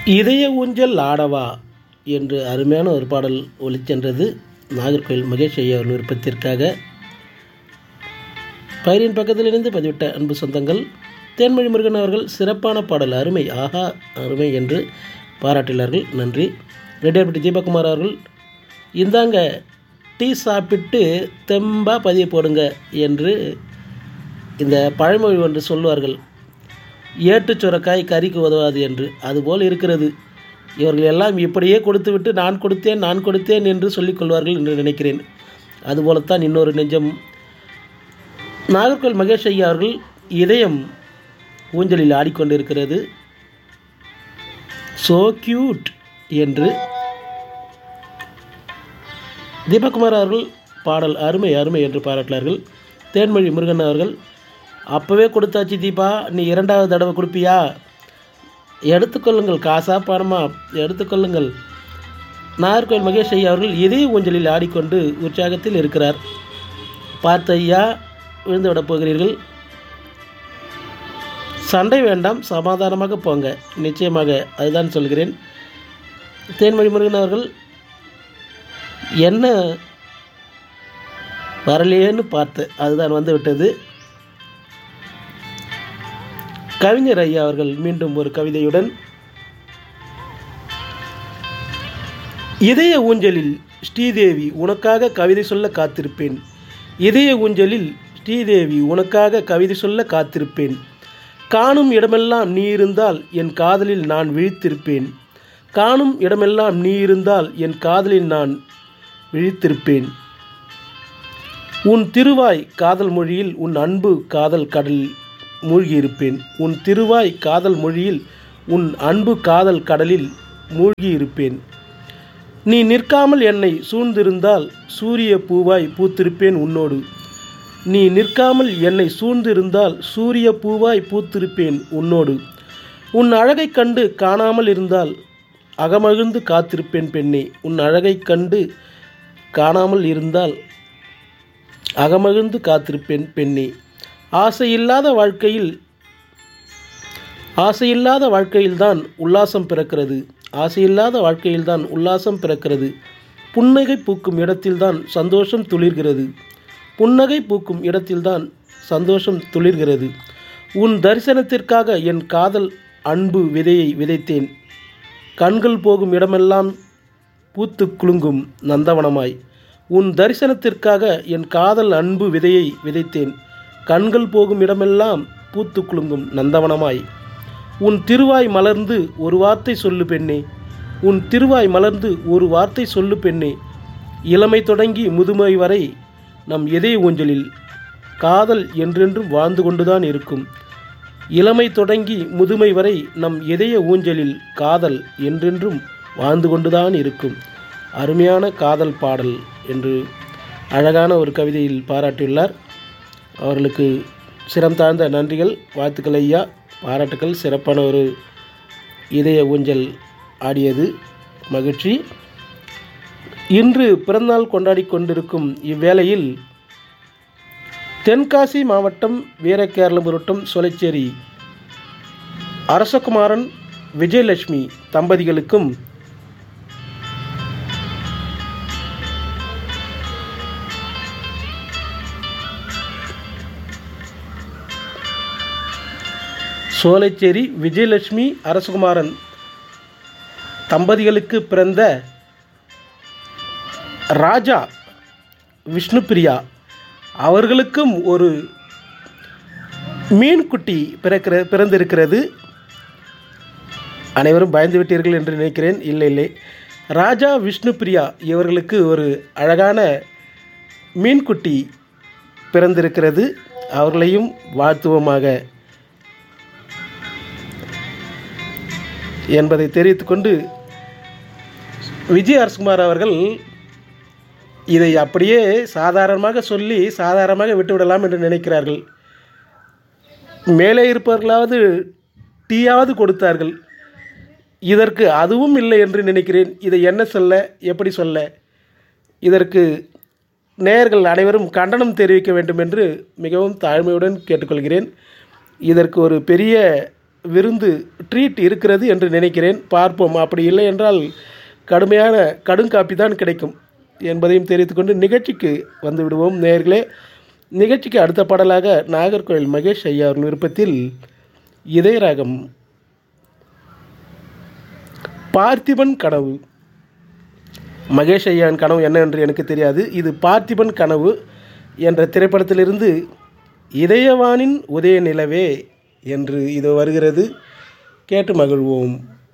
இதய ஊஞ்சல் ஆடவா என்று அருமையான ஒரு பாடல் ஒலிச்சென்றது நாகர்கோவில் மகேஷ் ஐயா அவர்கள் விருப்பத்திற்காக பயிரின் பக்கத்தில் இருந்து பதிவிட்ட அன்பு சொந்தங்கள் தேன்மொழி முருகன் அவர்கள் சிறப்பான பாடல் அருமை ஆஹா அருமை என்று பாராட்டினார்கள் நன்றி ரெட்டியார்பட்டி தீபகுமார் அவர்கள் இந்தாங்க டீ சாப்பிட்டு தெம்பா பதிய போடுங்க என்று இந்த பழமொழி ஒன்று சொல்வார்கள் ஏட்டுச் சுரக்காய் கறிக்கு உதவாது என்று அதுபோல் இருக்கிறது இவர்கள் எல்லாம் இப்படியே கொடுத்துவிட்டு நான் கொடுத்தேன் நான் கொடுத்தேன் என்று சொல்லிக் கொள்வார்கள் என்று நினைக்கிறேன் அதுபோலத்தான் இன்னொரு நெஞ்சம் நாகர்கோவில் மகேஷ் ஐயா அவர்கள் இதயம் ஊஞ்சலில் ஆடிக்கொண்டிருக்கிறது சோ கியூட் என்று தீபக்குமார் அவர்கள் பாடல் அருமை அருமை என்று பாராட்டினார்கள் தேன்மொழி முருகன் அவர்கள் அப்போவே கொடுத்தாச்சு தீபா நீ இரண்டாவது தடவை கொடுப்பியா எடுத்துக்கொள்ளுங்கள் காசா பணமா எடுத்துக்கொள்ளுங்கள் நாகர்கோவில் மகேஷ் ஐயா அவர்கள் இதய ஊஞ்சலில் ஆடிக்கொண்டு உற்சாகத்தில் இருக்கிறார் பார்த்த ஐயா விழுந்து விடப் போகிறீர்கள் சண்டை வேண்டாம் சமாதானமாக போங்க நிச்சயமாக அதுதான் சொல்கிறேன் தேன்மொழி முருகன் அவர்கள் என்ன வரலையேன்னு பார்த்து அதுதான் வந்து விட்டது கவிஞர் ஐயா அவர்கள் மீண்டும் ஒரு கவிதையுடன் இதய ஊஞ்சலில் ஸ்ரீதேவி உனக்காக கவிதை சொல்ல காத்திருப்பேன் இதய ஊஞ்சலில் ஸ்ரீதேவி உனக்காக கவிதை சொல்ல காத்திருப்பேன் காணும் இடமெல்லாம் நீ இருந்தால் என் காதலில் நான் விழித்திருப்பேன் காணும் இடமெல்லாம் நீ இருந்தால் என் காதலில் நான் விழித்திருப்பேன் உன் திருவாய் காதல் மொழியில் உன் அன்பு காதல் கடலில் மூழ்கியிருப்பேன் உன் திருவாய் காதல் மொழியில் உன் அன்பு காதல் கடலில் மூழ்கியிருப்பேன் நீ நிற்காமல் என்னை சூழ்ந்திருந்தால் சூரிய பூவாய் பூத்திருப்பேன் உன்னோடு நீ நிற்காமல் என்னை சூழ்ந்திருந்தால் சூரிய பூவாய் பூத்திருப்பேன் உன்னோடு உன் அழகைக் கண்டு காணாமல் இருந்தால் அகமகிழ்ந்து காத்திருப்பேன் பெண்ணே உன் அழகைக் கண்டு காணாமல் இருந்தால் அகமகிழ்ந்து காத்திருப்பேன் பெண்ணே ஆசையில்லாத வாழ்க்கையில் ஆசையில்லாத வாழ்க்கையில்தான் உல்லாசம் பிறக்கிறது ஆசையில்லாத வாழ்க்கையில்தான் உல்லாசம் பிறக்கிறது புன்னகை பூக்கும் இடத்தில்தான் சந்தோஷம் துளிர்கிறது புன்னகை பூக்கும் இடத்தில்தான் சந்தோஷம் துளிர்கிறது உன் தரிசனத்திற்காக என் காதல் அன்பு விதையை விதைத்தேன் கண்கள் போகும் இடமெல்லாம் பூத்து குலுங்கும் நந்தவனமாய் உன் தரிசனத்திற்காக என் காதல் அன்பு விதையை விதைத்தேன் கண்கள் போகும் இடமெல்லாம் பூத்து குலுங்கும் நந்தவனமாய் உன் திருவாய் மலர்ந்து ஒரு வார்த்தை சொல்லு பெண்ணே உன் திருவாய் மலர்ந்து ஒரு வார்த்தை சொல்லு பெண்ணே இளமை தொடங்கி முதுமை வரை நம் இதய ஊஞ்சலில் காதல் என்றென்றும் வாழ்ந்து கொண்டுதான் இருக்கும் இளமை தொடங்கி முதுமை வரை நம் இதய ஊஞ்சலில் காதல் என்றென்றும் வாழ்ந்து கொண்டுதான் இருக்கும் அருமையான காதல் பாடல் என்று அழகான ஒரு கவிதையில் பாராட்டியுள்ளார் அவர்களுக்கு சிரம் தாழ்ந்த நன்றிகள் வாழ்த்துக்கள் ஐயா பாராட்டுக்கள் சிறப்பான ஒரு இதய ஊஞ்சல் ஆடியது மகிழ்ச்சி இன்று பிறந்தநாள் கொண்டாடி கொண்டிருக்கும் இவ்வேளையில் தென்காசி மாவட்டம் வீரகேரளபுரட்டம் சோலைச்சேரி அரசகுமாரன் விஜயலட்சுமி தம்பதிகளுக்கும் சோலைச்சேரி விஜயலட்சுமி அரசகுமாரன் தம்பதிகளுக்கு பிறந்த ராஜா விஷ்ணுபிரியா அவர்களுக்கும் ஒரு மீன்குட்டி பிறக்கிற பிறந்திருக்கிறது அனைவரும் பயந்து விட்டீர்கள் என்று நினைக்கிறேன் இல்லை இல்லை ராஜா விஷ்ணுபிரியா இவர்களுக்கு ஒரு அழகான மீன்குட்டி பிறந்திருக்கிறது அவர்களையும் வாழ்த்துவமாக என்பதை தெரிவித்துக்கொண்டு விஜய் அரசுகுமார் அவர்கள் இதை அப்படியே சாதாரணமாக சொல்லி சாதாரணமாக விட்டுவிடலாம் என்று நினைக்கிறார்கள் மேலே இருப்பவர்களாவது டீயாவது கொடுத்தார்கள் இதற்கு அதுவும் இல்லை என்று நினைக்கிறேன் இதை என்ன சொல்ல எப்படி சொல்ல இதற்கு நேயர்கள் அனைவரும் கண்டனம் தெரிவிக்க வேண்டும் என்று மிகவும் தாழ்மையுடன் கேட்டுக்கொள்கிறேன் இதற்கு ஒரு பெரிய விருந்து ட்ரீட் இருக்கிறது என்று நினைக்கிறேன் பார்ப்போம் அப்படி இல்லை என்றால் கடுமையான கடுங்காப்பி தான் கிடைக்கும் என்பதையும் தெரிவித்துக்கொண்டு நிகழ்ச்சிக்கு வந்து விடுவோம் நேர்களே நிகழ்ச்சிக்கு அடுத்த பாடலாக நாகர்கோவில் மகேஷ் ஐயா அவர்கள் விருப்பத்தில் இதயராகம் பார்த்திபன் கனவு மகேஷ் ஐயான் கனவு என்ன என்று எனக்கு தெரியாது இது பார்த்திபன் கனவு என்ற திரைப்படத்திலிருந்து இதயவானின் உதய நிலவே என்று இது வருகிறது கேட்டு மகிழ்வோம்